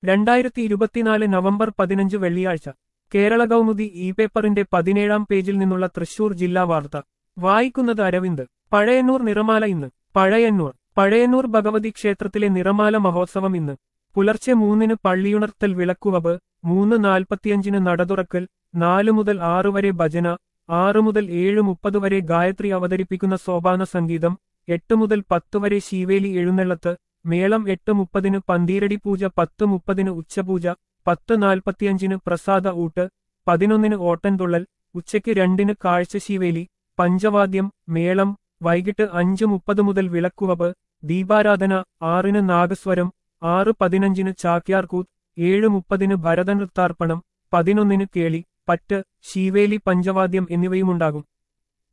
രണ്ടായിരത്തി ഇരുപത്തിനാല് നവംബർ പതിനഞ്ച് വെള്ളിയാഴ്ച കേരള കൗമുദി ഇ പേപ്പറിന്റെ പതിനേഴാം പേജിൽ നിന്നുള്ള തൃശൂർ ജില്ലാ വാർത്ത വായിക്കുന്നത് അരവിന്ദ് പഴയന്നൂർ നിറമാല ഇന്ന് പഴയന്നൂർ പഴയന്നൂർ ഭഗവതി ക്ഷേത്രത്തിലെ നിറമാല മഹോത്സവം ഇന്ന് പുലർച്ചെ മൂന്നിന് പള്ളിയുണർത്തൽ വിളക്കുവവ് മൂന്ന് നാൽപ്പത്തിയഞ്ചിന് നടതുറക്കൽ നാലു മുതൽ ആറു വരെ ഭജന ആറു മുതൽ ഏഴ് മുപ്പത് വരെ ഗായത്രി അവതരിപ്പിക്കുന്ന സോപാന സംഗീതം എട്ട് മുതൽ പത്ത് വരെ ശീവേലി എഴുന്നള്ളത്ത് മേളം എട്ട് മുപ്പതിന് പന്തീരടി പൂജ പത്ത് മുപ്പതിന് ഉച്ചപൂജ പത്ത് നാൽപ്പത്തിയഞ്ചിന് പ്രസാദ ഊട്ട് പതിനൊന്നിന് ഓട്ടൻതുള്ളൽ ഉച്ചയ്ക്ക് രണ്ടിന് കാഴ്ച ശീവേലി പഞ്ചവാദ്യം മേളം വൈകിട്ട് അഞ്ച് മുപ്പത് മുതൽ വിളക്കുവപ്പ് ദീപാരാധന ആറിന് നാഗസ്വരം ആറ് പതിനഞ്ചിന് ചാക്യാർകൂത്ത് ഏഴ് മുപ്പതിന് ഭരതനൃത്താർപ്പണം പതിനൊന്നിന് കേളി പറ്റ് ശീവേലി പഞ്ചവാദ്യം എന്നിവയുമുണ്ടാകും